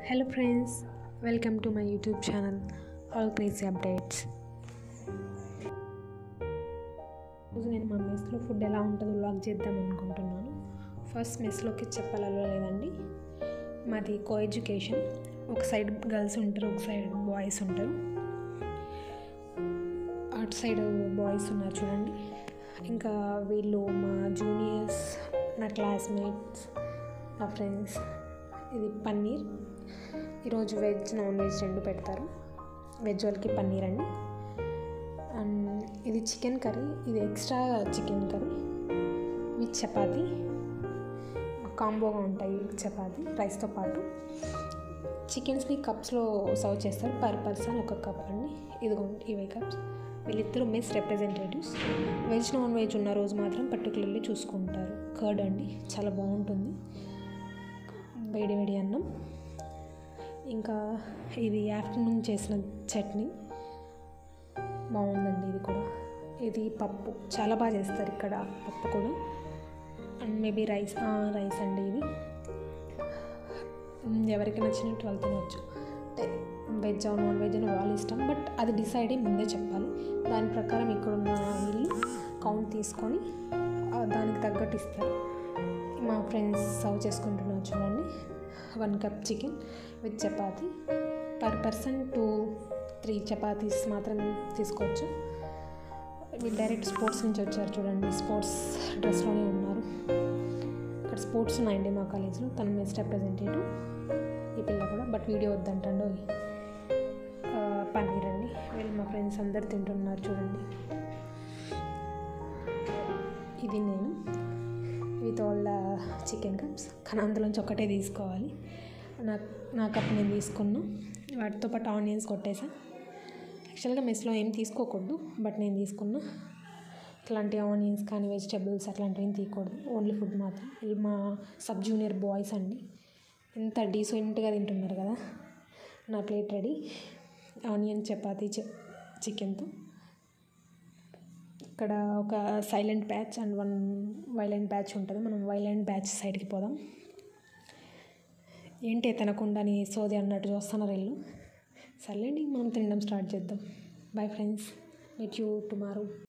hello friends welcome to my YouTube channel all crazy updates రోజు నేను మా మెస్లో food ఎలా ఉంటుందో వ్లాగ్ చేద్దాం అనుకుంటున్నాను ఫస్ట్ మెస్లోకి చెప్పాలలో లేదండి మాది కో ఎడ్యుకేషన్ ఒక సైడ్ గర్ల్స్ ఉంటారు ఒక సైడ్ బాయ్స్ ఉంటారు అటు సైడ్ బాయ్స్ ఉన్నారు చూడండి ఇంకా వీళ్ళు మా జూనియర్స్ నా క్లాస్మేట్స్ నా ఫ్రెండ్స్ ఇది పన్నీర్ ఈరోజు వెజ్ నాన్ వెజ్ రెండు పెడతారు వెజ్ వాళ్ళకి పన్నీర్ అండి అండ్ ఇది చికెన్ కర్రీ ఇది extra chicken curry with chapati కాంబోగా ఉంటాయి చపాతి రైస్తో పాటు చికెన్స్ని కప్స్లో సర్వ్ చేస్తారు పర్ పర్సన్ ఒక కప్ అండి ఇదిగోండి ఇవే కప్స్ వీళ్ళిద్దరు mess representatives veg non veg ఉన్న రోజు మాత్రం పర్టికులర్లీ చూసుకుంటారు కర్డ్ అండి చాలా బాగుంటుంది వేడి వేడి అన్నం ఇంకా ఇది ఆఫ్టర్నూన్ చేసిన చట్నీ బాగుందండి ఇది కూడా ఇది పప్పు చాలా బాగా చేస్తారు ఇక్కడ పప్పు కూడా అండ్ మేబీ రైస్ రైస్ అండి ఇది ఎవరికి నచ్చినట్టు వాళ్ళు తినవచ్చు అంటే వెజ్ నాన్ వెజ్ అని వాళ్ళ ఇష్టం బట్ అది డిసైడ్ అయ్యి ముందే చెప్పాలి దాని ప్రకారం ఇక్కడున్న వీళ్ళు కౌంట్ తీసుకొని ఆ, దానికి తగ్గట్టు ఇస్తారు మా ఫ్రెండ్స్ సర్వ్ చేసుకుంటున్నారు చూడండి one cup chicken with chapati per person two three chapatis మాత్రం తీసుకోవచ్చు వీళ్ళు డైరెక్ట్ స్పోర్ట్స్ నుంచి వచ్చారు చూడండి స్పోర్ట్స్ డ్రెస్లోనే ఉన్నారు ఇక్కడ స్పోర్ట్స్ ఉన్నాయండి మా కాలేజ్లో తన మెస్ రిప్రజెంటేటివ్ ఈ పిల్ల కూడా బట్ వీడియో వద్దంటండో ఆ, పన్నీర్ అండి వీళ్ళు మా ఫ్రెండ్స్ అందరు తింటున్నారు చూడండి ఇది నేను విత్ ఆల్ చికెన్ కప్స్ కానీ అందులోంచి ఒకటే తీసుకోవాలి నా నా కప్ నేను తీసుకున్నా వాటితో పాటు ఆనియన్స్ కొట్టేసా యాక్చువల్గా మెస్లో ఏం తీసుకోకూడదు బట్ నేను తీసుకున్నా ఇట్లాంటి ఆనియన్స్ కానీ వెజిటబుల్స్ అట్లాంటివి ఏం తీయకూడదు ఓన్లీ ఫుడ్ మాత్రం వీళ్ళు మా సబ్ జూనియర్ బాయ్స్ అండి ఎంత డీసెంట్గా తింటున్నారు కదా నా ప్లేట్ రెడీ ఆనియన్ చపాతీ చికెన్తో ఇక్కడ ఒక silent batch and one violent batch ఉంటుంది మనం వైలెంట్ బ్యాచ్ సైడ్కి పోదాం ఏంటి తినకుండా నీ సోది అన్నట్టు చూస్తున్నారు వీళ్ళు సర్లేండి మనం తినడం స్టార్ట్ చేద్దాం bye friends meet you tomorrow